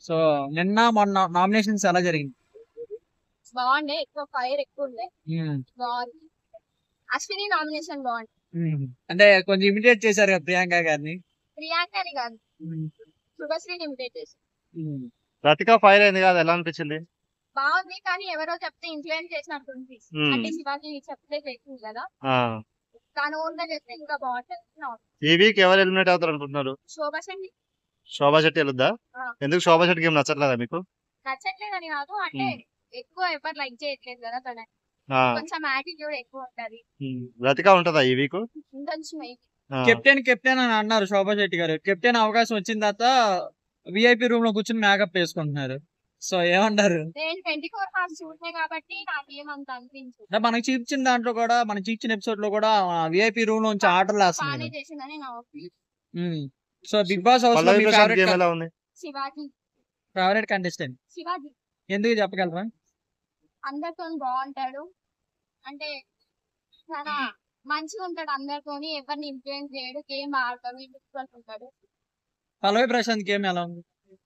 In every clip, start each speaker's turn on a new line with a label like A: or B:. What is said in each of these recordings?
A: So నిన్న మొన్న nominations ఎలా జరిగింది
B: బాగుండే ఎక్కువ ఫైర్ ఎక్కువ ఉండే
A: ఉమ్,
B: బాగుంది అశ్విని నామినేషన్ బాగుంది
A: ఉమ్. అంటే కొంచెం ఇమిటేట్ చేశారు కదా ప్రియాంక గారిని
B: ప్రియాంకని కాదు
A: ఉమ్,
B: శుభశ్రీని ఇమిటేట్ చేసి
A: ఉమ్.
C: రతిక ఫైర్ అయింది కదా ఎలా అనిపించింది
B: బాగుంది కానీ ఎవరో చెప్తే ఇన్ఫ్లుయెన్స్ చేసినట్టుంది
C: ఉమ్.
B: అంటే శివాజీ చెప్తే చేసింది కదా
C: ఆ.
B: తను ఓన్ గా చేస్తే ఇంకా బాగుంటుంది నా
C: ఈ వీక్ ఎవరు ఎలిమినేట్ అవుతారు అనుకుంటున్నారు
B: శోభ శెట్టి
C: శోభా శెట్టి వెళ్దా
B: ఆ.
C: ఎందుకు శోభా శెట్టి గేమ్ నచ్చట్లేదా మీకు
B: నచ్చట్లేదని కాదు అంటే ఎక్కువ ఎవరు లైక్ చేయట్లేదు కదా తన
C: ఆ.
B: కొంచెం యాటిట్యూడ్ ఎక్కువ ఉంటది
C: ఉమ్. రతిక ఉంటదా ఈ వీక్
B: ఇంకొంచెం maybe.
A: కెప్టెన్ కెప్టెన్ అని అన్నారు శోభా శెట్టి గారు కెప్టెన్ అవకాశం వచ్చిన తర్వాత విఐపి రూమ్ లో కూర్చొని మేకప్ వేసుకుంటున్నారు సో ఏమంటారు
B: నేను ట్వంటీ ఫోర్ అవర్స్ చూడలే కాబట్టి నాకు ఏమంత అనిపించదు
A: అంటే మనకి చూపించిన దాంట్లో కూడా మనకి చూపించిన ఎపిసోడ్ లో కూడా విఐపి రూమ్ నుంచి ఆర్డర్లు
B: బాగానే
A: వేస్తున్నారు
B: చేసిందని నా opinion
A: um. So Bigg Boss house లో
C: పల్లవి
A: మీ
C: ప్రశాంత్ గేమ్
A: ఫేవరెట్
C: ఎలా ఉంది
B: శివాజీ
A: ఫేవరెట్ కంటెస్టెంట్
B: శివాజీ
A: ఎందుకు చెప్పగలరా
B: అందరితో బాగుంటాడు అంటే చాలా మంచిగా ఉంటాడు అందరితోని ఎవరిని ఇన్ఫ్లుయెన్స్ చేయడు గేమ్ ఆడతాడు ఇండివిజువల్ ఉంటాడు
A: పల్లవి ప్రశాంత్ గేమ్ ఎలా ఉంది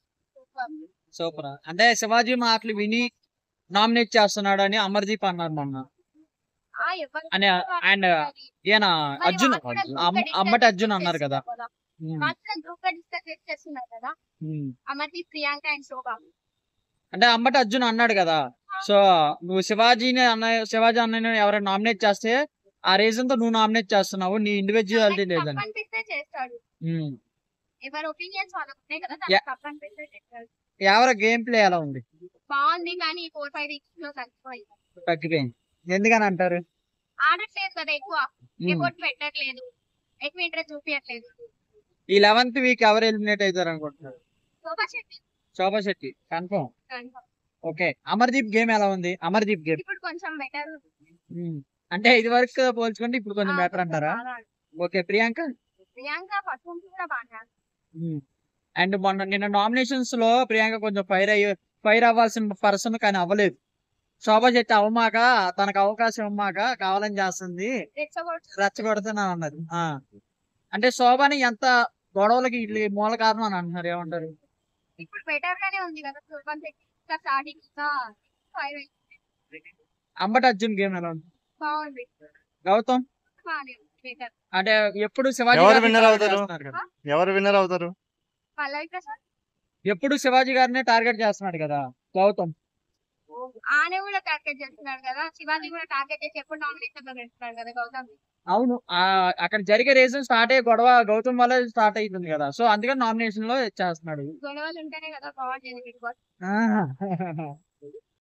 A: సూపర్ అంటే శివాజీ మాటలు విని నామినేట్ చేస్తున్నాడు అని అమర్దీప్ అన్నారు మొన్న
B: ఆ, ఎవరు
A: అని అండ్ ఈయన
B: మరి
A: అర్జున్
B: వాళ్ళు కూడా group
A: అమ్-
B: గా discuss
A: అమ్మటి అర్జున్ అన్నారు కదా
B: చేస్తున్నారు
A: ఉమ్,
B: వాళ్ళు కూడా group గా discuss చేస్తున్నారు కదా
A: ఉమ్.
B: అమర్దీప్ ప్రియాంక అండ్ శోభ
A: అంటే అమ్మటి అర్జున్ అన్నాడు కదా సో నువ్వు శివాజీని అన్న శివాజీ అన్నని ఎవరైనా నామినేట్ చేస్తే ఆ రీజన్ తో నువ్వు నామినేట్ చేస్తున్నావు నీ ఇండివిజువాలిటీ
B: తనకి
A: లేదని
B: తప్పు అనిపిస్తే చేస్తాడు
A: ఉమ్.
B: ఎవరి ఒపీనియన్స్ వాళ్ళకు ఉంటాయి కదా
A: Yeah.
B: తనకి తప్పు అనిపిస్తే చేస్తాడు
A: ఎవరి గేమ్ ప్లే ఎలా ఉంది
B: బాగుంది కానీ ఫోర్ ఫైవ్ వీక్స్ లో తగ్గిపోయింది
A: తగ్గిపోయింది ఎందుకని అంటారు
B: ఆడట్లేదు కదా ఎక్కువ
A: ఉమ్.
B: ఎఫోర్ట్ పెట్టట్లేదు ఎక్కువ ఇంట్రెస్ట్ చూపించట్లేదు
A: ఈ లెవెన్త్ వీక్ ఎవరు ఎలిమినేట్ అవుతారు అనుకుంటున్నారు
B: Shobha Shetty
A: Shobha Shetty confirm
B: confirm.
A: Okay Amardeep game ఎలా ఉంది అమర్దీప్ గేమ్
B: ఇప్పుడు కొంచెం బెటర్
A: అంటే ఇది వరకు పోల్చుకుంటే ఇప్పుడు కొంచెం బెటర్ అంటారా ఓకే ప్రియాంక
B: ప్రియాంక ఫస్ట్ నుంచి కూడా బాగా
A: అండ్ మొన్న నిన్న నామినేషన్స్ లో ప్రియాంక కొంచెం ఫైర్ అయ్యి ఫైర్ అవ్వాల్సిన పర్సన్ కానీ అవ్వలేదు శోభా శెట్టి అవ్వమాక తనకు అవకాశం ఇవ్వమాక కావాలని చేస్తుంది
B: రెచ్చగొట్టు
A: రెచ్చగొడుతున్నాను అన్నది ఆ. అంటే శోభని ఎంత గొడవలకి ఇట్లా మూల కారణం అని అంటున్నారు ఏమంటారు
B: ఇప్పుడు బెటర్ గానే ఉంది కదా సుల్తాన్ శెట్టి ఇంకా స్టార్టింగ్ ఇంకా ఫైవ్
A: అంబటి అర్జున్ గేమ్ ఎలా ఉంది
B: బాగుంది
A: గౌతమ్
B: బాగానే బెటర్
A: అంటే ఎప్పుడు శివాజీ
C: ఎవరు
A: గారిని
C: winner
A: target
C: అవుతారు?
A: చేస్తున్నారు కదా.
C: ఎవరు విన్నర్ అవుతారు
B: పల్లవి ప్రసాద్
A: ఎప్పుడు శివాజీ గారిని టార్గెట్ చేస్తున్నాడు కదా గౌతమ్
B: ఆనే కూడా టార్గెట్ చేస్తున్నాడు కదా శివాజీ కూడా టార్గెట్ చేసి ఎప్పుడు నామినేషన్ లో పెడుతున్నాడు కదా గౌతమ్
A: అవును ఆ అక్కడ జరిగే రీజన్ స్టార్ట్ అయ్యే గొడవ గౌతమ్ వల్ల స్టార్ట్ అవుతుంది కదా సో అందుకని నామినేషన్ లో చేస్తున్నాడు
B: గొడవలు ఉంటేనే కదా బాగుంటుంది బిగ్ బాస్
A: ఆహా.